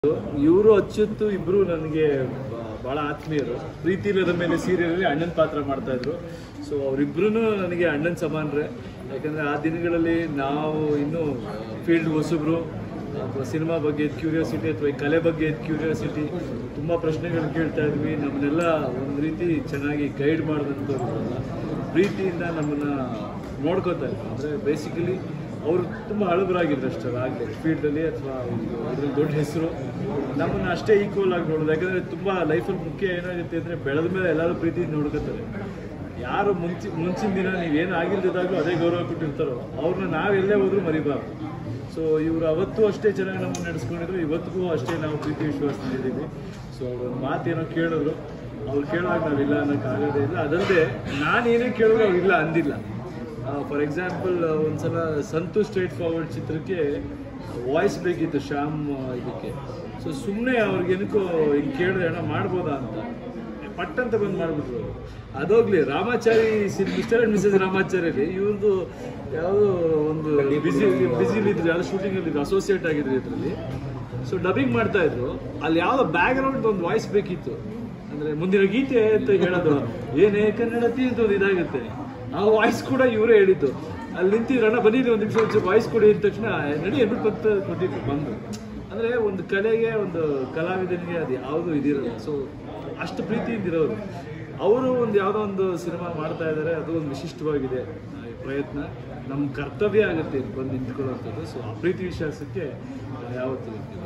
ಇವರು ಅಚ್ಚುತ್ತು ಇಬ್ರು ನನಗೆ ಬ- ಬಹಳ ಆತ್ಮೀಯರು ಪ್ರೀತಿ ಇಲ್ಲದ ಮೇಲೆ ಸೀರಿಯಲ್ ಅಣ್ಣನ ಪಾತ್ರ ಮಾಡ್ತಾ ಇದ್ರು ಸೊ ಅವರಿಬ್ರು ನನಗೆ ಅಣ್ಣನ ಸಮಾನರೇ ಯಾಕಂದ್ರೆ ಆ ದಿನಗಳಲ್ಲಿ ನಾವು ಇನ್ನೂ ಫೀಲ್ಡ್ ಹೊಸಬ್ರು ಅಥವಾ ಸಿನಿಮಾ ಬಗ್ಗೆ ಕ್ಯೂರಿಯಾಸಿಟಿ ಅಥವಾ ಈ ಕಲೆ ಬಗ್ಗೆ ಕ್ಯೂರಿಯಾಸಿಟಿ ತುಂಬ ಪ್ರಶ್ನೆಗಳು ಕೇಳ್ತಾ ಇದ್ವಿ ನಮ್ಮನ್ನೆಲ್ಲ ಒಂದು ರೀತಿ ಚೆನ್ನಾಗಿ ಗೈಡ್ ಮಾಡಿದಂಥವ್ರು ಪ್ರೀತಿಯಿಂದ ನಮ್ಮನ್ನ ನೋಡ್ಕೋತಾ ಇದ್ರು ಅಂದರೆ ಬೇಸಿಕಲಿ ಅವರು ತುಂಬ ಹಳಬರಾಗಿದ್ರು ಅಷ್ಟೇ ಆಗಲಿ ಫೀಲ್ಡಲ್ಲಿ ಅಥವಾ ಅದ್ರಲ್ಲಿ ದೊಡ್ಡ ಹೆಸರು ನಮ್ಮನ್ನು ಅಷ್ಟೇ ಈಕ್ವಲ್ ಆಗಿ ನೋಡೋದು ಯಾಕಂದರೆ ತುಂಬ ಲೈಫಲ್ಲಿ ಮುಖ್ಯ ಏನಾಗುತ್ತೆ ಅಂದರೆ ಬೆಳೆದ ಮೇಲೆ ಎಲ್ಲರೂ ಪ್ರೀತಿಯಿಂದ ನೋಡ್ಕೋತಾರೆ ಯಾರು ಮುಂಚೆ ಮುಂಚಿನ ದಿನ ನೀವೇನು ಆಗಿಲ್ದಿದ್ದಾಗಲೂ ಅದೇ ಗೌರವ ಕೊಟ್ಟಿರ್ತಾರೋ ಅವ್ರನ್ನ ನಾವು ಎಲ್ಲೇ ಹೋದ್ರೂ ಮರಿಬಾರ್ದು ಸೊ ಇವರು ಅವತ್ತು ಅಷ್ಟೇ ಚೆನ್ನಾಗಿ ನಮ್ಮನ್ನು ನಡೆಸ್ಕೊಂಡಿದ್ರು ಇವತ್ತಿಗೂ ಅಷ್ಟೇ ನಾವು ಪ್ರೀತಿ ವಿಶ್ವಾಸದಲ್ಲಿದ್ದೀವಿ ಸೊ ಅವ್ರು ಒಂದು ಮಾತೇನೋ ಕೇಳಿದ್ರು ಅವ್ರು ಕೇಳುವಾಗ ನಾವಿಲ್ಲ ಅನ್ನೋಕ್ಕಾಗೋದೇ ಇಲ್ಲ ಅದಲ್ಲದೆ ನಾನೇನೇ ಕೇಳಿದ್ರು ಅವ್ರು ಇಲ್ಲ ಅಂದಿಲ್ಲ ಫಾರ್ ಎಕ್ಸಾಂಪಲ್ ಒಂದ್ಸಲ ಸಂತು ಸ್ಟ್ರೇಟ್ ಫಾರ್ವರ್ಡ್ ಚಿತ್ರಕ್ಕೆ ವಾಯ್ಸ್ ಬೇಕಿತ್ತು ಶ್ಯಾಮ್ ಆ, ಇದಕ್ಕೆ ಸೊ ಸುಮ್ಮನೆ ಅವ್ರಿಗೆ ಏನಕ್ಕೋ ಹಿಂಗೆ ಕೇಳಿದೆ ಅಣ್ಣ ಮಾಡ್ಬೋದಾ ಅಂತ ಪಟ್ ಅಂತ ಬಂದು ಮಾಡಿಬಿಟ್ರು ಅವರು ಅದೋಗ್ಲಿ ರಾಮಾಚಾರಿ ಮಿಸ್ಟರ್ ಅಂಡ್ ಮಿಸಸ್ ರಾಮಾಚಾರ್ಯಲ್ಲಿ ಇವ್ರದ್ದು ಯಾವುದೋ ಒಂದು ಬಿಸಿ ಬಿಸಿಲಿದ್ರು ಯಾವ್ದೋ ಶೂಟಿಂಗಲ್ಲಿ ಅಸೋಸಿಯೇಟ್ ಆಗಿದ್ರು ಇದರಲ್ಲಿ ಸೊ ಡಬ್ಬಿಂಗ್ ಮಾಡ್ತಾ ಇದ್ರು ಅಲ್ಲಿ ಯಾವುದೋ ಬ್ಯಾಕ್ ಗ್ರೌಂಡ್ ಒಂದು ವಾಯ್ಸ್ ಬೇಕಿತ್ತು ಅಂದ್ರೆ ಮುಂದಿನ ಗೀತೆ ಅಂತ ಹೇಳೋದು ಏನೇ ಕನ್ನಡತಿ ಅಂತ ಒಂದು ಇದಾಗುತ್ತೆ ಆ ವಾಯ್ಸ್ ಕೂಡ ಇವರೇ ಹೇಳಿದ್ದು ಅಲ್ಲಿ ನಿಂತಿದ್ರು ಅಣ್ಣ ಬಂದಿದ್ದು ಒಂದು ನಿಮಿಷ ಒಂಚೂರು ವಾಯ್ಸ್ ಕೊಡಿ ಅಂದ ತಕ್ಷಣ ನಡಿ ಎನ್ಬಿಟ್ಟು ಬಂತ ಕೊಟ್ಟಿತ್ತು ಬಂದು ಅಂದ್ರೆ ಒಂದು ಕಲೆಗೆ ಒಂದು ಕಲಾವಿದನಿಗೆ ಅದು ಯಾವುದು ಇದಿರಲ್ಲ ಸೊ ಅಷ್ಟು ಪ್ರೀತಿಯಿಂದ ಇರೋರು ಅವರು ಒಂದು ಯಾವುದೋ ಒಂದು ಸಿನಿಮಾ ಮಾಡ್ತಾ ಇದ್ದಾರೆ ಅದು ಒಂದು ವಿಶಿಷ್ಟವಾಗಿದೆ ಆ, ಈ ಪ್ರಯತ್ನ ನಮ್ಮ ಕರ್ತವ್ಯ ಆಗುತ್ತೆ ಇಲ್ಲಿ ಬಂದು ನಿಂತ್ಕೊಳ್ಳೋಂಥದ್ದು ಸೊ ಆ ಪ್ರೀತಿ ವಿಶ್ವಾಸಕ್ಕೆ ಯಾವತ್ತೂ ಇರ್ತೀವಿ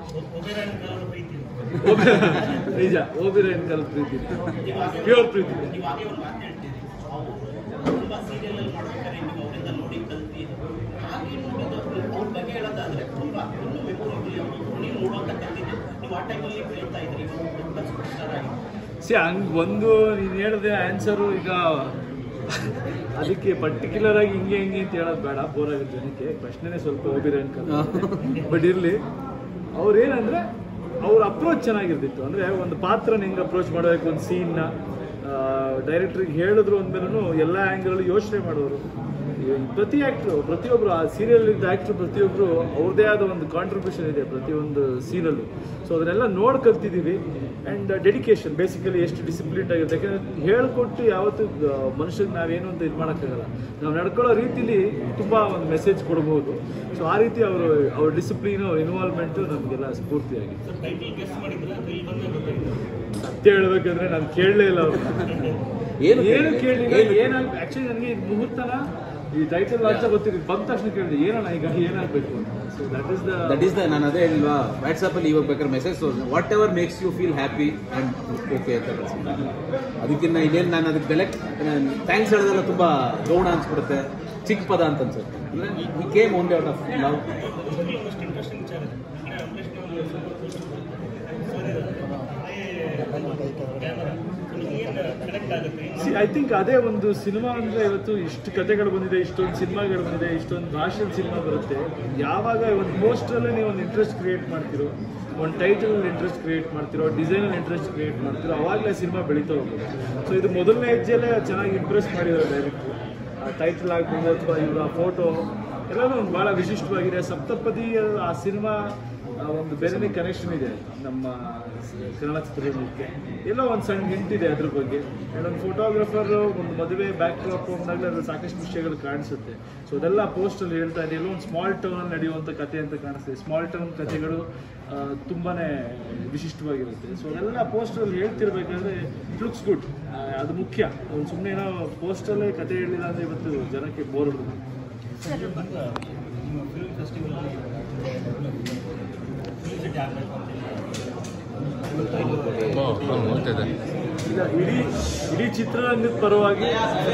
ಓಬೆ- ನಿಜ ಓಬಿರೈನ್ ಕಲ್ ಪ್ರೀತಿ ಪ್ಯೂರ್ ಪ್ರೀತಿ ಇವಾಗೇ ಒಂದು ಮಾತು ಹೇಳ್ತೀನಿ ಅವರು ತುಂಬಾ ಸೀರಿಯಲ್ ಅಲ್ಲಿ ಮಾಡ್ಬೇಕಾದ್ರೆ ನೀವು ಅವರಿಂದ ನೋಡಿ ಕಲ್ತಿ ಹಾಗೆ ನೋಡೋದು ಅವ್ರ ಬಗ್ಗೆ ಹೇಳೋದಾದ್ರೆ ತುಂಬಾ ಇನ್ನೂ ಮೆಮೊರಿಬಲ್ ಅವರು ನೀವು ನೋಡುವಂತ ಕಲ್ತಿದ್ದೆ ನೀವು ಆ ಟೈಮಲ್ಲಿ ಬೆಳೀತಾ ಇದ್ರಿ ತುಂಬ ಸೂಪರ್ ಸ್ಟಾರ್ ಆಗಿ ಸಿ ಹಂಗ್ ಒಂದು ನೀನು ಹೇಳಿದೆ ಆನ್ಸರು ಈಗ ಅದಕ್ಕೆ ಪರ್ಟಿಕ್ಯುಲರ್ ಆಗಿ ಹಿಂಗೆ ಹಿಂಗೆ ಅಂತ ಹೇಳೋದು ಬೇಡ ಬೋರ್ ಆಗುತ್ತೆ ಜನಕ್ಕೆ ಪ್ರಶ್ನೆನೇ ಸ್ವಲ್ಪ ಓಬಿರೈನ್ ಕಲ್ ಬಟ್ ಇರಲಿ ಅವ್ರೇನಂದ್ರೆ ಅವ್ರ ಅಪ್ರೋಚ್ ಚೆನ್ನಾಗಿರ್ತಿತ್ತು ಅಂದರೆ ಒಂದು ಪಾತ್ರನ ಹೆಂಗೆ ಅಪ್ರೋಚ್ ಮಾಡಬೇಕು ಒಂದು ಸೀನ್ನ ಡೈರೆಕ್ಟ್ರಿಗೆ ಹೇಳಿದ್ರು ಅಂದ್ಮೇಲೂ ಎಲ್ಲ ಆ್ಯಂಗಲಲ್ಲಿ ಯೋಚನೆ ಮಾಡೋರು ಈ ಪ್ರತಿ ಆ್ಯಕ್ಟ್ರು ಪ್ರತಿಯೊಬ್ಬರು ಆ ಸೀರಿಯಲ್ ಇದ್ದ ಆ್ಯಕ್ಟ್ರು ಪ್ರತಿಯೊಬ್ಬರು ಅವ್ರದ್ದೇ ಆದ ಒಂದು ಕಾಂಟ್ರಿಬ್ಯೂಷನ್ ಇದೆ ಪ್ರತಿಯೊಂದು ಸೀನಲ್ಲೂ ಸೊ ಅದನ್ನೆಲ್ಲ ನೋಡಿ ಕಲ್ತಿದ್ದೀವಿ ಆ್ಯಂಡ್ ಡೆಡಿಕೇಶನ್ ಬೇಸಿಕಲಿ ಎಷ್ಟು ಡಿಸಿಪ್ಲಿನ್ ಆಗಿರುತ್ತೆ ಯಾಕಂದರೆ ಹೇಳ್ಕೊಟ್ಟು ಯಾವತ್ತೂ ಮನುಷ್ಯಗೆ ನಾವೇನು ಅಂತ ಇದು ಮಾಡೋಕ್ಕಾಗಲ್ಲ ನಾವು ನಡ್ಕೊಳ್ಳೋ ರೀತಿಲಿ ತುಂಬ ಒಂದು ಮೆಸೇಜ್ ಕೊಡ್ಬೋದು ಸೊ ಆ ರೀತಿ ಅವರು ಅವ್ರ ಡಿಸಿಪ್ಲಿನು ಇನ್ವಾಲ್ವ್ಮೆಂಟು ನಮಗೆಲ್ಲ ಸ್ಫೂರ್ತಿಯಾಗಿದೆ ಟೈಟಲ್ ಗೆಸ್ ಮಾಡಿದ್ರೆ ಇಲ್ಲಿ ಬಂದೇ ಗೊತ್ತಾಯ್ತು ಸತ್ಯ ಹೇಳ್ಬೇಕಂದ್ರೆ ನಾನು ಕೇಳಲೇ ಇಲ್ಲ ಅವ್ರನ್ನ ಏನು ಏನು ಕೇಳಿಲ್ಲ? ಕೇಳಿಲ್ಲ ಏನಾಗ ಆಕ್ಚುಲಿ ನನಗೆ ಇದು ಮುಹೂರ್ತನ ಈ ಟೈಟಲ್ ಅಂತ ಗೊತ್ತಿಲ್ಲ ಬಂದ ತಕ್ಷಣ ಕೇಳಿದೆ ಏನಣ್ಣ ಈಗ ಏನಾಗಬೇಕು ಅಂತ so that is the that is the ನಾನು ಅದೇ ಹೇಳಿಲ್ವಾ ವಾಟ್ಸಪ್ ಅಲ್ಲಿ ಇವಾಗ ಬೇಕಾದ್ರೆ message whatever makes you feel happy and okay ಅಂತ ಕಳ್ಸಿದ್ದೆ. ಅದಕ್ಕಿಂತ ಇನ್ನೇನು ನಾನು ಅದಕ್ಕೆ ಬೆಲೆ ಥ್ಯಾಂಕ್ಸ್ ಹೇಳೋದೆಲ್ಲ ತುಂಬಾ ಗೌಣ ಅನ್ಸ್ಬಿಡುತ್ತೆ ಚಿಕ್ಕ ಪದ ಅಂತ ಅನ್ಸುತ್ತೆ ಅಂದ್ರೆ ಈ came only out of love ಅಷ್ಟು ಇಂಟ್ರೆಸ್ಟಿಂಗ್ ವಿಚಾರ ಇದೆ ಅಂದ್ರೆ ಅಂಬರೀಷ್ ಕ್ಯಾಮರಾ ನಿಮಗೆ ಏನು ಕನೆಕ್ಟ್ ಆಗುತ್ತೆ ಐ ಥಿಂಕ್ ಅದೇ ಒಂದು ಸಿನಿಮಾ ಅಂದ್ರೆ ಇವತ್ತು ಇಷ್ಟು ಕಥೆಗಳು ಬಂದಿದೆ ಇಷ್ಟೊಂದು ಸಿನಿಮಾಗಳು ಬಂದಿದೆ ಇಷ್ಟೊಂದು ಭಾಷೆಯಲ್ಲಿ ಸಿನಿಮಾ ಬರುತ್ತೆ ಯಾವಾಗ ಒಂದು ಪೋಸ್ಟರಲ್ಲೇ ನೀವು ಒಂದು ಇಂಟ್ರೆಸ್ಟ್ ಕ್ರಿಯೇಟ್ ಮಾಡ್ತಿರೋ ಒಂದು ಟೈಟಲ್ ಇಂಟ್ರೆಸ್ಟ್ ಕ್ರಿಯೇಟ್ ಮಾಡ್ತಿರೋ ಡಿಸೈನಲ್ಲಿ ಇಂಟ್ರೆಸ್ಟ್ ಕ್ರಿಯೇಟ್ ಮಾಡ್ತಿರೋ ಅವಾಗಲೇ ಸಿನಿಮಾ ಬೆಳೀತಾ ಹೋಗುತ್ತೆ ಸೊ ಇದು ಮೊದಲನೇ ಹೆಜ್ಜೆಲ್ಲೇ ಚೆನ್ನಾಗಿ ಇಂಪ್ರೆಸ್ ಮಾಡಿದ್ದಾರೆ ಡೈರೆಕ್ಟ್ರು ಆ ಟೈಟಲ್ ಆಗ್ಬೋದು ಅಥವಾ ಇವರ ಫೋಟೋ ಎಲ್ಲನೂ ಒಂದು ಭಾಳ ವಿಶಿಷ್ಟವಾಗಿದೆ ಸಪ್ತಪದಿ ಆ ಸಿನಿಮಾ ಆ ಒಂದು ಬೇರೆನೇ ಕನೆಕ್ಷನ್ ಇದೆ ನಮ್ಮ ಸ- ಕನ್ನಡ ಚಿತ್ರರಂಗಕ್ಕೆ ಎಲ್ಲೋ ಒಂದು ಸಣ್ಣ ಹಿಂಟ್ ಇದೆ ಅದ್ರ ಬಗ್ಗೆ ಆ್ಯಂಡ್ ಒಂದು ಫೋಟೋಗ್ರಫರ್ ಒಂದು ಮದುವೆ ಬ್ಯಾಕ್ ಡ್ರಾಪ್ ಅಂದಾಗಲೇ ಅದ್ರಲ್ಲಿ ಸಾಕಷ್ಟು ವಿಷಯಗಳು ಕಾಣಿಸುತ್ತೆ ಸೊ ಅದೆಲ್ಲ ಪೋಸ್ಟಲ್ಲಿ ಹೇಳ್ತಾ ಇದೆ ಎಲ್ಲೋ ಒಂದು ಸ್ಮಾಲ್ ಟೌನಲ್ಲಿ ನಡೆಯುವಂಥ ಕಥೆ ಅಂತ ಕಾಣಿಸ್ತದೆ ಸ್ಮಾಲ್ ಟೌನ್ ಕಥೆಗಳು ಆ, ತುಂಬಾನೇ ವಿಶಿಷ್ಟವಾಗಿರುತ್ತೆ ಸೊ ಅದೆಲ್ಲ ಪೋಸ್ಟಲ್ಲಿ ಹೇಳ್ತಿರ್ಬೇಕಾದ್ರೆ ಇಟ್ ಲುಕ್ಸ್ ಗುಡ್ ಅದು ಮುಖ್ಯ ಒಂದು ಸುಮ್ಮನೆ ಏನೋ ಪೋಸ್ಟಲ್ಲೇ ಕತೆ ಹೇಳಿಲ್ಲ ಅಂದರೆ ಇವತ್ತು ಜನಕ್ಕೆ ಬೋರ್ ಹೊಡೆದು ನಿಮ್ಮ ಫಿಲ್ಮ್ ಫೆಸ್ಟಿವಲ್ ಸಿಟಿ ಆಗಬೇಕು ಇಲ್ಲ ಇಡೀ ಇಡೀ ಚಿತ್ರರಂಗದ ಪರವಾಗಿ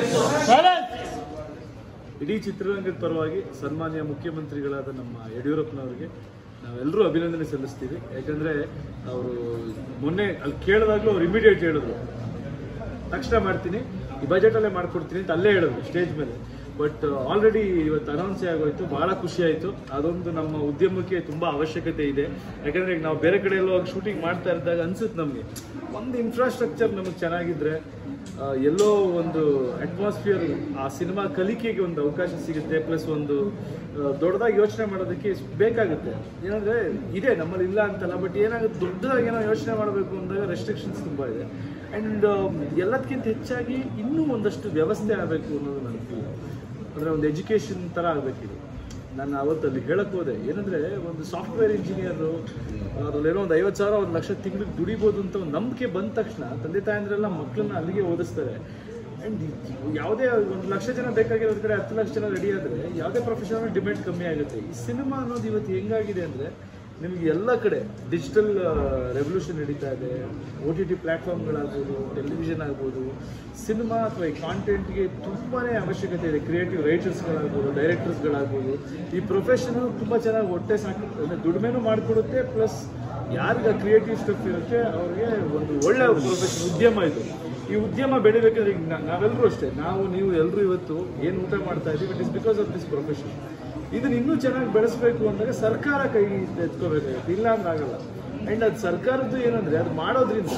ಇಡೀ ಚಿತ್ರರಂಗದ ಪರವಾಗಿ ಸನ್ಮಾನ್ಯ ಮುಖ್ಯಮಂತ್ರಿಗಳಾದ ನಮ್ಮ ಯಡಿಯೂರಪ್ಪನವರಿಗೆ ನಾವೆಲ್ಲರೂ ಅಭಿನಂದನೆ ಸಲ್ಲಿಸ್ತೀವಿ ಯಾಕಂದ್ರೆ ಅವರು ಮೊನ್ನೆ ಅಲ್ಲಿ ಕೇಳಿದಾಗಲೂ ಅವ್ರು ಇಮಿಡಿಯೇಟ್ ಹೇಳಿದ್ರು ತಕ್ಷಣ ಮಾಡ್ತೀನಿ ಈ ಬಜೆಟಲ್ಲೇ ಮಾಡ್ಕೊಡ್ತೀನಿ ಅಂತ ಅಲ್ಲೇ ಹೇಳಿದ್ರು ಸ್ಟೇಜ್ ಮೇಲೆ ಬಟ್ ಆಲ್ರೆಡಿ ಇವತ್ತು ಅನೌನ್ಸ್ ಆಗೋಯ್ತು ಬಹಳ ಖುಷಿ ಆಯಿತು ಅದೊಂದು ನಮ್ಮ ಉದ್ಯಮಕ್ಕೆ ತುಂಬ ಅವಶ್ಯಕತೆ ಇದೆ ಯಾಕಂದ್ರೆ ಈಗ ನಾವು ಬೇರೆ ಕಡೆ ಎಲ್ಲ ಹೋಗಿ ಶೂಟಿಂಗ್ ಮಾಡ್ತಾ ಇದ್ದಾಗ ಅನ್ಸುತ್ತೆ ನಮಗೆ ಒಂದು ಇನ್ಫ್ರಾಸ್ಟ್ರಕ್ಚರ್ ನಮಗೆ ಚೆನ್ನಾಗಿದ್ರೆ ಆ, ಎಲ್ಲೋ ಒಂದು ಅಟ್ಮಾಸ್ಫಿಯರ್ ಆ ಸಿನಿಮಾ ಕಲಿಕೆಗೆ ಒಂದು ಅವಕಾಶ ಸಿಗುತ್ತೆ ಪ್ಲಸ್ ಒಂದು ಆ, ದೊಡ್ಡದಾಗಿ ಯೋಚನೆ ಮಾಡೋದಕ್ಕೆ ಬೇಕಾಗುತ್ತೆ ಏನಂದ್ರೆ ಇದೆ ನಮ್ಮಲ್ಲಿ ಇಲ್ಲ ಅಂತಲ್ಲ ಬಟ್ ಏನಾಗುತ್ತೆ ದೊಡ್ಡದಾಗಿ ಏನೋ ಯೋಚನೆ ಮಾಡಬೇಕು ಅಂದಾಗ ರೆಸ್ಟ್ರಿಕ್ಷನ್ಸ್ ತುಂಬ ಇದೆ ಆ್ಯಂಡ್ ಎಲ್ಲದಕ್ಕಿಂತ ಹೆಚ್ಚಾಗಿ ಇನ್ನೂ ಒಂದಷ್ಟು ವ್ಯವಸ್ಥೆ ಆಗಬೇಕು ಅನ್ನೋದು ನನ್ನ ಫೀಲ್ ಅಂದರೆ ಒಂದು ಎಜುಕೇಷನ್ ಥರ ಆಗಬೇಕಿದೆ ನಾನು ಅವತ್ತಲ್ಲಿ ಹೇಳಕ್ ಹೋದೆ ಏನಂದ್ರೆ ಒಂದು ಸಾಫ್ಟ್ವೇರ್ ಇಂಜಿನಿಯರು ಅದ್ರಲ್ಲೇನೋ ಒಂದು ಐವತ್ತು ಸಾವಿರ ಒಂದು ಲಕ್ಷ ತಿಂಗಳಿಗೆ ದುಡಿಬೋದು ಅಂತ ಒಂದು ನಂಬಿಕೆ ಬಂದ ತಕ್ಷಣ ತಂದೆ ತಾಯಂದ್ರೆಲ್ಲ ಮಕ್ಕಳನ್ನ ಅಲ್ಲಿಗೆ ಓದಿಸ್ತಾರೆ ಆ್ಯಂಡ್ ಯಾವುದೇ ಒಂದು ಲಕ್ಷ ಜನ ಬೇಕಾಗಿರೋದ್ ಕಡೆ ಹತ್ತು ಲಕ್ಷ ಜನ ರೆಡಿ ಆದರೆ ಯಾವುದೇ ಪ್ರೊಫೆಷನ್ ಡಿಮ್ಯಾಂಡ್ ಕಮ್ಮಿ ಆಗುತ್ತೆ ಈ ಸಿನಿಮಾ ಅನ್ನೋದು ಇವತ್ತು ಹೆಂಗಾಗಿದೆ ಅಂದರೆ ನಿಮಗೆ ಎಲ್ಲ ಕಡೆ ಡಿಜಿಟಲ್ ರೆವಲ್ಯೂಷನ್ ನಡೀತಾ ಇದೆ ಒ ಟಿ ಟಿ ಪ್ಲ್ಯಾಟ್ಫಾರ್ಮ್ಗಳಾಗ್ಬೋದು ಟೆಲಿವಿಷನ್ ಆಗ್ಬೋದು ಸಿನಿಮಾ ಅಥವಾ ಈ ಕಾಂಟೆಂಟ್ಗೆ ತುಂಬಾ ಅವಶ್ಯಕತೆ ಇದೆ ಕ್ರಿಯೇಟಿವ್ ರೈಟರ್ಸ್ಗಳಾಗ್ಬೋದು ಡೈರೆಕ್ಟರ್ಸ್ಗಳಾಗ್ಬೋದು ಈ ಪ್ರೊಫೆಷನು ತುಂಬ ಚೆನ್ನಾಗಿ ಹೊಟ್ಟೆ ಸಾಕು ಅಂದರೆ ದುಡಿಮೆನೂ ಮಾಡಿಕೊಡುತ್ತೆ ಪ್ಲಸ್ ಯಾರಿಗೆ ಕ್ರಿಯೇಟಿವ್ ಸ್ಟಫ್ ಇರುತ್ತೆ ಅವ್ರಿಗೆ ಒಂದು ಒಳ್ಳೆ ಪ್ರೊಫೆಷನ್ ಉದ್ಯಮ ಇದು ಈ ಉದ್ಯಮ ಬೆಳಿಬೇಕಾದ್ರೆ ಈಗ ನಾ- ನಾವೆಲ್ಲರೂ ಅಷ್ಟೇ ನಾವು ನೀವು ಎಲ್ಲರೂ ಇವತ್ತು ಏನು ಊಟ ಮಾಡ್ತಾ ಇದ್ದೀವಿ it is because of this profession ಇದನ್ನ ಇನ್ನೂ ಚೆನ್ನಾಗಿ ಬೆಳೆಸಬೇಕು ಅಂದಾಗ ಸರ್ಕಾರ ಕೈ ಎತ್ಕೋಬೇಕಾಗುತ್ತೆ ಇಲ್ಲ ಅಂದ್ರೆ ಆಗಲ್ಲ ಆ್ಯಂಡ್ ಅದು ಸರ್ಕಾರದ್ದು ಏನಂದ್ರೆ ಅದು ಮಾಡೋದ್ರಿಂದ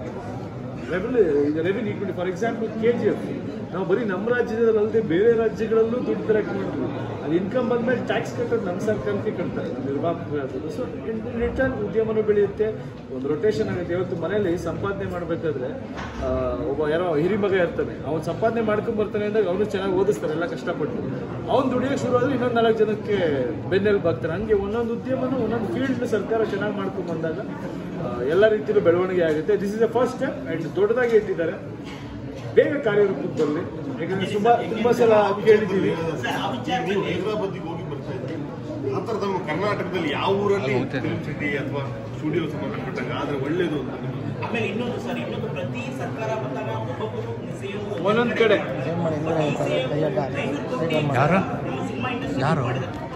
ರೆವೆನ್ಯೂ ಈಗ revenue equity for example K G F ನಾವು ಬರೀ ನಮ್ಮ ರಾಜ್ಯದಲ್ಲಿ ಅಲ್ಲದೆ ಬೇರೆ ರಾಜ್ಯಗಳಲ್ಲೂ ದುಡ್ಡು ಕಲೆಕ್ಟ್ ಮಾಡ್ತೀವಿ ಅದು ಇನ್ಕಮ್ ಬಂದ್ಮೇಲೆ ಟ್ಯಾಕ್ಸ್ ಕಟ್ಟೋದು ನಮ್ಮ ಸರ್ಕಾರಕ್ಕೆ ಕಟ್ತಾರೆ ನಮ್ಮ ನಿರ್ಮಾಪಕರಾಗೋದು ಸೊ ಇನ್ ರಿಟರ್ನ್ ಉದ್ಯಮನೂ ಬೆಳೆಯುತ್ತೆ ಒಂದು ರೊಟೇಷನ್ ಆಗುತ್ತೆ ಇವತ್ತು ಮನೇಲಿ ಸಂಪಾದನೆ ಮಾಡಬೇಕಾದ್ರೆ ಒಬ್ಬ ಯಾರೋ ಹಿರಿಮಗ ಇರ್ತಾನೆ ಅವ್ನು ಸಂಪಾದನೆ ಮಾಡ್ಕೊಂಡ್ ಬರ್ತಾನೆ ಅಂದಾಗ ಅವನು ಚೆನ್ನಾಗಿ ಓದಿಸ್ತಾರೆ ಎಲ್ಲ ಕಷ್ಟಪಟ್ಟು ಅವ್ನು ದುಡಿಯೋಕೆ ಶುರು ಆದ್ರೆ ಇನ್ನೊಂದು ನಾಲ್ಕು ಜನಕ್ಕೆ ಬೆನ್ನೆಲುಬು ಆಗ್ತಾನೆ ಹಂಗೆ ಒಂದೊಂದು ಉದ್ಯಮನೂ ಒಂದೊಂದು ಫೀಲ್ಡ್ ಸರ್ಕಾರ ಚೆನ್ನಾಗಿ ಮಾಡ್ಕೊಂಡ್ ಬಂದಾಗ ಆ, ಎಲ್ಲ ರೀತಿಯಲ್ಲೂ ಬೆಳವಣಿಗೆ ಆಗುತ್ತೆ this is a first step and ದೊಡ್ಡದಾಗಿ ಇಟ್ಟಿದ್ದಾರೆ ಬೇಗ ಕಾರ್ಯರೂಪಕ್ಕೆ ಬರಲಿ ಯಾಕಂದ್ರೆ ತುಂಬಾ ತುಂಬಾ ಸಲ ಕೇಳಿದ್ದೀವಿ ಸರ್ ಆ ವಿಚಾರದಲ್ಲಿ ನೀವು ಹೈದರಾಬಾದಿಗೆ ಹೋಗಿ ಬರ್ತಾ ಇದ್ದೀರಿ ಆ ಥರ ನಮ್ಮ ಕರ್ನಾಟಕದಲ್ಲಿ ಯಾವ ಊರಲ್ಲಿ ಫಿಲ್ಮ್ ಸಿಟಿ ಅಥವಾ ಸ್ಟುಡಿಯೋ ಸಂಬಂಧಪಟ್ಟಾಗ ಆದ್ರೆ ಒಳ್ಳೇದು ಅಂತ ನಿಮ್ಗೆ ಆಮೇಲೆ ಇನ್ನೊಂದು ಸರ್ ಇನ್ನೊಂದು ಪ್ರತಿ ಸರ್ಕಾರ ಬಂದಾಗ ಒಬ್ಬೊಬ್ಬರು CM ಒಂದೊಂದ್ ಕಡೆ ಯಾರು ಸಿನಿಮಾ ಇಂಡಸ್ಟ್ರಿ ಯಾರು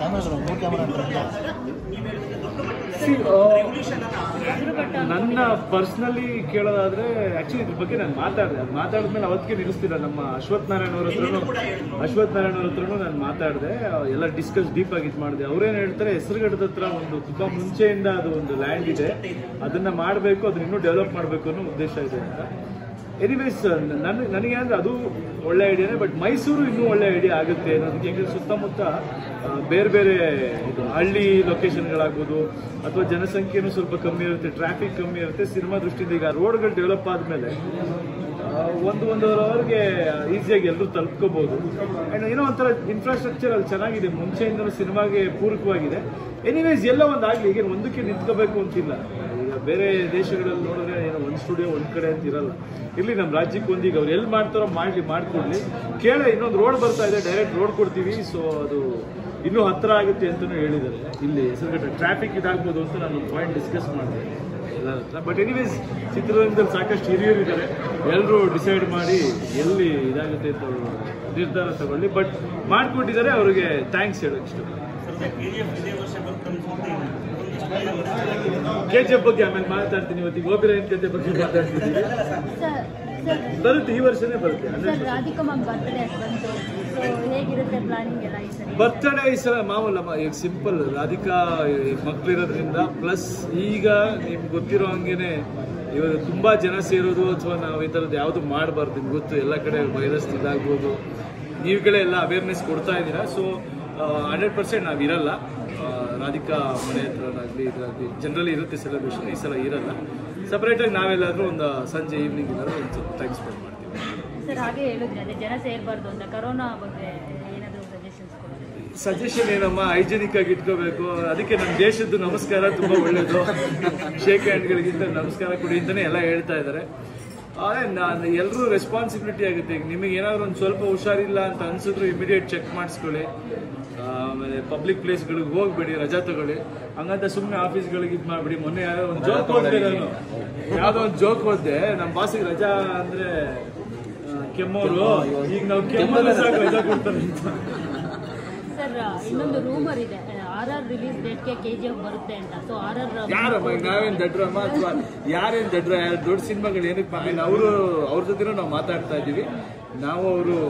ನನ್ನ ಪರ್ಸ್ನಲಿ ಕೇಳೋದಾದ್ರೆ ಆಕ್ಚುಲಿ ಇದ್ರ ಬಗ್ಗೆ ನಾನು ಮಾತಾಡಿದೆ ಅದು ಮಾತಾಡಿದ್ಮೇಲೆ ಅವತ್ತಿಗೆ ನಿಲ್ಲಿಸ್ತಿಲ್ಲ ನಮ್ಮ ಅಶ್ವಥ್ ನಾರಾಯಣ ಅವ್ರ ಹತ್ರನು ಅಶ್ವಥ್ ನಾರಾಯಣ ಅವ್ರ ಹತ್ರನು ನಾನು ಮಾತಾಡಿದೆ ಎಲ್ಲ ಡಿಸ್ಕಸ್ ಡೀಪ್ ಆಗಿ ಇದು ಮಾಡಿದೆ ಅವ್ರೇನು ಹೇಳ್ತಾರೆ ಹೆಸರುಗಡದ ಹತ್ರ ಒಂದು ತುಂಬಾ ಮುಂಚೆಯಿಂದ ಅದು ಒಂದು ಲ್ಯಾಂಡ್ ಇದೆ ಅದನ್ನ ಮಾಡಬೇಕು ಅದನ್ನ ಇನ್ನೂ ಡೆವಲಪ್ ಮಾಡಬೇಕು ಅನ್ನೋ ಉದ್ದೇಶ ಇದೆ ಅಂತ ಎನಿವೇಸ್ ನನ್ನ ನನಗೆ ಅಂದ್ರೆ ಅದು ಒಳ್ಳೆ ಐಡಿಯಾನೇ ಬಟ್ ಮೈಸೂರು ಇನ್ನೂ ಒಳ್ಳೆ ಐಡಿಯಾ ಆಗುತ್ತೆ ಅನ್ನೋದಕ್ಕೆ ಯಾಕಂದ್ರೆ ಸುತ್ತಮುತ್ತ ಆ, ಬೇರೆ ಬೇರೆ ಇದು ಹಳ್ಳಿ ಲೊಕೇಶನ್ಗಳಾಗ್ಬೋದು ಅಥವಾ ಜನಸಂಖ್ಯೆನೂ ಸ್ವಲ್ಪ ಕಮ್ಮಿ ಇರುತ್ತೆ ಟ್ರಾಫಿಕ್ ಕಮ್ಮಿ ಇರುತ್ತೆ ಸಿನಿಮಾ ದೃಷ್ಟಿಯಿಂದ ಈಗ ರೋಡ್ಗಳು ಡೆವಲಪ್ ಆದಮೇಲೆ ಒಂದು ಒಂದೂವರೆ ಅವರ್ಗೆ ಈಸಿಯಾಗಿ ಎಲ್ಲರೂ ತಲುಪ್ಕೋಬಹುದು ಆ್ಯಂಡ್ ಏನೋ ಒಂಥರ ಇನ್ಫ್ರಾಸ್ಟ್ರಕ್ಚರ್ ಅಲ್ಲಿ ಚೆನ್ನಾಗಿದೆ ಮುಂಚೆಯಿಂದಲೂ ಸಿನಿಮಾಗೆ ಪೂರಕವಾಗಿದೆ ಎನಿವೇಸ್ ಎಲ್ಲ ಒಂದಾಗಲಿ ಈಗ ಒಂದಕ್ಕೆ ನಿಂತ್ಕೋಬೇಕು ಅಂತಿಲ್ಲ ಈಗ ಬೇರೆ ದೇಶಗಳಲ್ಲಿ ನೋಡಿದ್ರೆ ಏನೋ ಒಂದು ಸ್ಟುಡಿಯೋ ಒಂದು ಕಡೆ ಅಂತ ಇರಲ್ಲ ಇಲ್ಲಿ ನಮ್ಮ ರಾಜ್ಯಕ್ಕೆ ಒಂದೀಗ ಅವ್ರು ಎಲ್ಲಿ ಮಾಡ್ತಾರೋ ಮಾಡಲಿ ಮಾಡ್ಕೊಡ್ಲಿ ಕೇಳ ಇನ್ನೊಂದು ರೋಡ್ ಬರ್ತಾ ಇದೆ ಡೈರೆಕ್ಟ್ ರೋಡ್ ಕೊಡ್ತೀವಿ ಸೊ ಅದು ಇನ್ನೂ ಹತ್ರ ಆಗುತ್ತೆ ಅಂತಲೂ ಹೇಳಿದ್ದಾರೆ ಇಲ್ಲಿ ಹೆಸರುಗಟ್ಟೆ ಟ್ರಾಫಿಕ್ ಇದಾಗ್ಬೋದು ಅಂತ ನಾನು ಪಾಯಿಂಟ್ ಡಿಸ್ಕಸ್ ಮಾಡಿದೆ ಎಲ್ಲರ ಹತ್ರ ಬಟ್ ಎನಿವೇಸ್ ಚಿತ್ರರಂಗದಲ್ಲಿ ಸಾಕಷ್ಟು ಹಿರಿಯರು ಇದ್ದಾರೆ ಎಲ್ಲರೂ ಡಿಸೈಡ್ ಮಾಡಿ ಎಲ್ಲಿ ಇದಾಗುತ್ತೆ ಅಂತ ಅವ್ರು ನಿರ್ಧಾರ ತಗೊಳ್ಳಿ ಬಟ್ ಮಾಡಿಕೊಟ್ಟಿದ್ದಾರೆ ಅವರಿಗೆ ಥ್ಯಾಂಕ್ಸ್ ಹೇಳೋಕೆ ಇಷ್ಟ ಕೆ ಜಿ ಎಫ್ ಬಗ್ಗೆ ಆಮೇಲೆ ಮಾತಾಡ್ತೀನಿ ಇವತ್ತು ಈಗ ಓಬಿರಾಯನ್ ಕತೆ ಬಗ್ಗೆ ಮಾತಾಡ್ತಿದ್ದೀನಿ ಸರ್ ಸರ್ ಬರುತ್ತೆ ಈ ವರ್ಷನೇ ಬರುತ್ತೆ ಸರ್ ಹನ್ನೆರಡು ರಾಧಿಕಾ ಮ್ಯಾಮ್ ಬರ್ತ್ಡೇ ಬಂತು ಸೊ ಹೇಗಿರುತ್ತೆ ಪ್ಲಾನಿಂಗ್ ಎಲ್ಲ ಈ ಸರಿ ಬರ್ತಡೇ ಈ ಸಲ ಮಾಮೂಲಮ್ಮ ಈಗ ಸಿಂಪಲ್ ರಾಧಿಕಾ ಮಕ್ಳಿರೋದ್ರಿಂದ ಪ್ಲಸ್ ಈಗ ನಿಮ್ಗೆ ಗೊತ್ತಿರೋ ಹಂಗೇನೆ ಇವಾಗ ತುಂಬಾ ಜನ ಸೇರೋದು ಅಥವಾ ನಾವು ಈ ಥರದ್ದು ಯಾವುದು ಮಾಡಬಾರ್ದು ನಿಮ್ಗೆ ಗೊತ್ತು ಎಲ್ಲ ಕಡೆ ವೈರಸ್ ಇದಾಗ್ಬೋದು ನೀವುಗಳೇ ಎಲ್ಲ ಅವೇರ್ನೆಸ್ ಕೊಡ್ತಾ ಇದ್ದೀರಾ ಸೊ ಹಂಡ್ರೆಡ್ ಪರ್ಸೆಂಟ್ ನಾವು ಇರಲ್ಲ ಆ, ರಾಧಿಕಾ ಮನೆ ಹತ್ರನಾಗಲಿ ಇದಾಗಲಿ ಜನರಲಿ ಇರುತ್ತೆ ಸೆಲೆಬ್ರೇಷನ್ ಈ ಸಲ ಇರಲ್ಲ ಸಪ್ರೇಟಾಗಿ ನಾವೆಲ್ಲಾದರೂ ಒಂದು ಸಂಜೆ ಈವ್ನಿಂಗ್ ಏನಾದರೂ ಒಂದು ಸ್ವಲ್ಪ ಟೈಮ್ ಸ್ಪೆಂಡ್ ಮಾಡ್ತೀವಿ ಸರ್ ಹಾಗೆ ಹೇಳಿದ್ರಿ ಅದೇ ಜನ ಸೇರಬಾರ್ದು ಅಂತ ಕರೋನಾ ಬಗ್ಗೆ ಏನಾದರೂ ಸಜೆಷನ್ಸ್ ಕೊಡೋದು ಸಜೆಷನ್ ಏನಮ್ಮ ಹೈಜೆನಿಕ್ ಆಗಿ ಇಟ್ಕೋಬೇಕು ಅದಕ್ಕೆ ನಮ್ಮ ದೇಶದ್ದು ನಮಸ್ಕಾರ ತುಂಬಾ ಒಳ್ಳೇದು ಶೇಕ್ ಹ್ಯಾಂಡ್ಗಳಿಗಿಂತ ನಮಸ್ಕಾರ ಕೊಡಿ ಅಂತಾನೆ ಎಲ್ಲ ಹೇಳ್ತಾ ಇದ್ದಾರೆ ಆದರೆ ನಾನು ಎಲ್ಲರೂ ರೆಸ್ಪಾನ್ಸಿಬಿಲಿಟಿ ಆಗುತ್ತೆ ಈಗ ನಿಮಗೆ ಏನಾದ್ರು ಒಂದು ಸ್ವಲ್ಪ ಹುಷಾರಿಲ್ಲ ಅಂತ ಅನ್ಸಿದ್ರು ಇಮಿಡಿಯೇಟ್ ಚೆಕ್ ಮಾಡಿಸ್ಕೊಳ್ಳಿ ಆಮೇಲೆ ಪಬ್ಲಿಕ್ ಪ್ಲೇಸ್ಗಳಿಗೆ ಹೋಗ್ಬೇಡಿ ರಜಾ ತಗೊಳ್ಳಿ ಹಂಗಂತ ಸುಮ್ಮನೆ ಆಫೀಸ್ಗಳಿಗೆ ಇದು ಮಾಡ್ಬಿಡಿ ಮೊನ್ನೆ ಯಾರೋ ಒಂದು ಜೋಕ್ ಓದಿದೆ ನಾನು ಯಾವುದೋ ಒಂದು ಜೋಕ್ ಓದಿದೆ ನಮ್ಮ ಬಾಸಿಗೆ ರಜಾ ಅಂದ್ರೆ ಆ, ಕೆಮ್ಮೋರು ಈಗ ನಾವು ಕೆಮ್ಮಲ್ಲ ಸಾಕು ರಜಾ ಕೊಡ್ತಾರೆ ಅಂತ ಸರ್ ಇನ್ನೊಂದು ರೂಮರ್ ಇದೆ ಆರ್ ಆರ್ ರಿಲೀಸ್ ಡೇಟ್ಗೆ ಕೆ ಜಿ ಎಫ್ ಬರುತ್ತೆ ಅಂತ ಸೊ ಆರ್ ಆರ್ ಯಾರಮ್ಮ ಈಗ ನಾವೇನ್ ದಡ್ರಮ್ಮ ಅಥವಾ ಯಾರೇನ್ ದಡ್ರ ಯಾರು ದೊಡ್ಡ ಸಿನಿಮಾಗಳು ಏನಕ್ಕೆ ಬಂದಿಲ್ಲ ಅವರು ಅವ್ರ ಜೊತೆನೂ ನಾವು ಮಾತಾಡ್ತಾ ಇದ್ದೀವಿ ನಾವು ಅವರು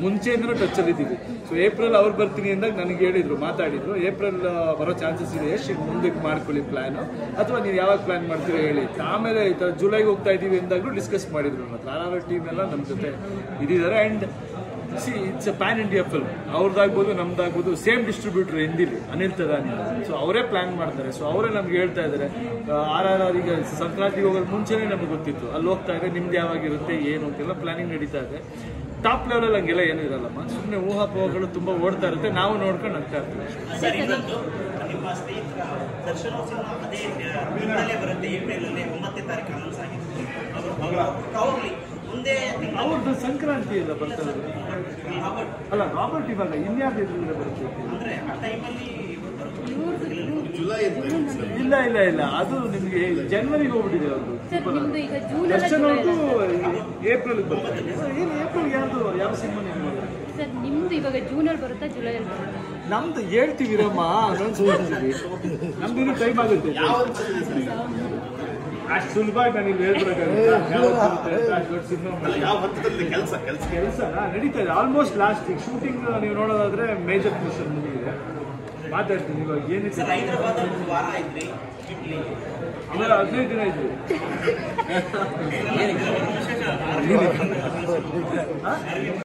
ಮುಂಚೆಯಿಂದನೂ ಟಚಲ್ಲಿ ಇದ್ದೀವಿ ಸೊ ಏಪ್ರಿಲ್ ಅವ್ರು ಬರ್ತೀನಿ ಅಂದಾಗ ನನಗೆ ಹೇಳಿದ್ರು ಮಾತಾಡಿದ್ರು ಏಪ್ರಿಲ್ ಬರೋ ಚಾನ್ಸಸ್ ಇದೆ ಎಷ್ಟು ಮುಂದಕ್ಕೆ ಮಾಡ್ಕೊಳ್ಳಿ ಪ್ಲಾನು ಅಥವಾ ನೀವು ಯಾವಾಗ ಪ್ಲಾನ್ ಮಾಡ್ತೀರಾ ಹೇಳಿ ಆಮೇಲೆ ಈ ಥರ ಜುಲೈಗೆ ಹೋಗ್ತಾ ಇದ್ದೀವಿ ಅಂದಾಗಲೂ ಡಿಸ್ಕಸ್ ಮಾಡಿದ್ರು ನನ್ನ ಹತ್ರ ಆರ್ ಆರ್ ಟೀಮ್ ಎಲ್ಲ ನಮ್ಮ ಜೊತೆ ಇದಿದ್ದಾರೆ and see it's a pan India film ಅವ್ರದ್ದಾಗ್ಬೋದು ನಮ್ದಾಗ್ಬೋದು ಸೇಮ್ ಡಿಸ್ಟ್ರಿಬ್ಯೂಟರ್ ಹಿಂದಿಲಿ ಅನಿಲ್ ತದಾನಿ ಸೊ ಅವರೇ ಪ್ಲಾನ್ ಮಾಡ್ತಾರೆ ಸೊ ಅವರೇ ನಮ್ಗೆ ಹೇಳ್ತಾ ಇದ್ದಾರೆ ಆರ್ ಆರ್ ಆರ್ ಈಗ ಸಂಕ್ರಾಂತಿಗೆ ಹೋಗೋದು ಮುಂಚೆನೇ ನಮ್ಗೆ ಗೊತ್ತಿತ್ತು ಅಲ್ಲಿ ಹೋಗ್ತಾ ಇದೆ ನಿಮ್ದು ಯಾವಾಗಿರುತ್ತೆ ಏನು ಅಂತೆಲ್ಲ ಪ್ಲಾನಿಂಗ್ ನಡೀತಾ ಇದೆ ಟಾಪ್ ಲೆವೆಲಲ್ಲಿ ಹಂಗೆಲ್ಲ ಏನೂ ಇರಲ್ಲಮ್ಮ ಸುಮ್ಮನೆ ಊಹಾಪೋಹಗಳು ತುಂಬ ಓಡ್ತಾ ಇರುತ್ತೆ ನಾವು ನೋಡ್ಕೊಂಡು ನಗ್ತಾ ಇರ್ತೀವಿ ಸರ್ ಇನ್ನೊಂದು ನಿಮ್ಮ ಸ್ನೇಹಿತರ ದರ್ಶನ ಸಿನಿಮಾ ಅದೇ ತಿಂಗಳಲ್ಲೇ ಬರುತ್ತೆ ಏಪ್ರಿಲ್ ಅಲ್ಲಿ ಒಂಬತ್ತನೇ ತಾರೀಕು ಅನೌನ್ಸ್ ಆಗಿದೆ ಅವರು ಪ್ರಾಬ್ಲಿ ಮುಂದೆ ತಿಂಗಳು ಅವ್ರದ್ದು ಸಂಕ್ರಾಂತಿ ಎಲ್ಲ ಬರ್ತಾ ಇರೋದು ಅಲ್ಲ ರಾಬರ್ಟ್ ಇವಾಗ ಇನ್ಯಾವ್ದು ಇದ್ರಿಂದ ಬರುತ್ತೆ ಅಂದ್ರೆ ಆ ಟೈಮಲ್ಲಿ ಜುಲೈ ಅಂತ ಇದೆ ಸರ್. ಇಲ್ಲ ಇಲ್ಲ ಇಲ್ಲ ಅದು ನಿಮಗೆ ಜನವರಿಗೆ ಹೋಗ್ಬಿಟ್ಟಿದೆ ಅವ್ರದ್ದು ಸರ್ ನಿಮ್ದು ಈಗ ಜೂನ್ ಅಲ್ಲ ದರ್ಶನ್ ಜುಲೈ ಅವ್ರದ್ದು ಏಪ್ರಿಲ್ ಬರ್ತದೆ ಏನು ಏಪ್ರಿಲ್ ಯಾರ್ದು ಯಾವ ಸಿನಿಮಾ ನೀವು ಸರ್ ನಿಮ್ದು ಇವಾಗ ಜೂನಲ್ಲಿ ಬರುತ್ತಾ ಜುಲೈಯಲ್ಲಿ ಬರುತ್ತಾ ನಮ್ದು ಹೇಳ್ತೀವಿರಮ್ಮ ಅನೌನ್ಸ್ ಮಾಡ್ತೀವಿ ನಮ್ದು ಇನ್ನೂ ಟೈಮ್ ಆಗುತ್ತೆ ಅಷ್ಟು ಸುಲಭವಾಗಿ ನಾನು ಇಲ್ಲಿ ಹೇಳ್ಬೇಕಾಗುತ್ತೆ ಯಾವತ್ತು ಬರುತ್ತೆ ಅಂತ ಅಷ್ಟು ದೊಡ್ಡ ಸಿನಿಮಾ ಮಾಡಿ ಯಾವ ಹಂತದಲ್ಲಿ ಕೆಲಸ ಕೆಲಸ ಕೆಲಸ ನಡೀತಾ ಇದೆ ಆಲ್ಮೋಸ್ಟ್ ಲಾಸ್ಟ್ ಈಗ ಶೂಟಿಂಗ್ ನೀವು ನೋಡೋದಾದ್ರೆ ಮೇಜರ್ ಮಿಷನ್ ಮುಗಿದಿದೆ ಮಾತಾಡ್ತೀನಿ ಇವಾಗ ಏನಿದೆ ಸರ್ ಹೈದರಾಬಾದ್ ಒಂದು ವಾರ ಇದ್ರಿ ಇಡ್ಲಿ ಆಮೇಲೆ ಹದಿನೈದು ದಿನ ಇದ್ವಿ ವಿಶೇಷ